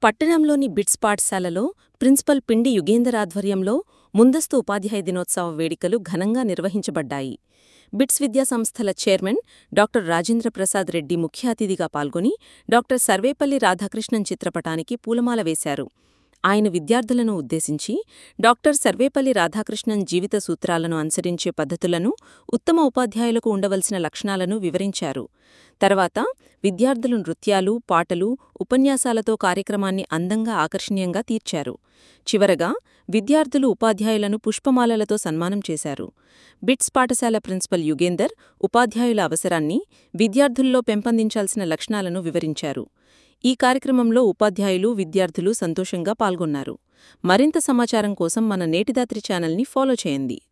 పట్టణంలోని బిట్స్ పాఠశాలలో ప్రిన్సిపల్ పిండి యుగేందర్ ఆధ్వర్యంలో ముందస్తు ఉపాధ్యాయ దినోత్సవ వేడుకలు ఘనంగా నిర్వహించబడ్డాయి బిట్స్ విద్యా సంస్థల చైర్మన్ డాక్టర్ రాజేంద్ర ప్రసాద్ రెడ్డి ముఖ్య అతిథిగా పాల్గొని డాక్టర్ సర్వేపల్లి రాధాకృష్ణన్ చిత్రపటానికి పూలమాల వేశారు ఆయన విద్యార్థులను ఉద్దేశించి డాక్టర్ సర్వేపల్లి రాధాకృష్ణన్ జీవిత సూత్రాలను అనుసరించే పద్ధతులను ఉత్తమ ఉపాధ్యాయులకు ఉండవలసిన లక్షణాలను వివరించారు తర్వాత విద్యార్థులు నృత్యాలు పాటలు ఉపన్యాసాలతో కార్యక్రమాన్ని అందంగా ఆకర్షణీయంగా తీర్చారు చివరగా విద్యార్థులు ఉపాధ్యాయులను పుష్పమాలలతో సన్మానం చేశారు బిట్స్ పాఠశాల ప్రిన్సిపల్ యుగేందర్ ఉపాధ్యాయుల అవసరాన్ని విద్యార్థుల్లో పెంపొందించాల్సిన లక్షణాలను వివరించారు ఈ కార్యక్రమంలో ఉపాధ్యాయులు విద్యార్థులు సంతోషంగా పాల్గొన్నారు మరింత సమాచారం కోసం మన నేటిదాత్రి ఛానల్ని ఫాలో చేయండి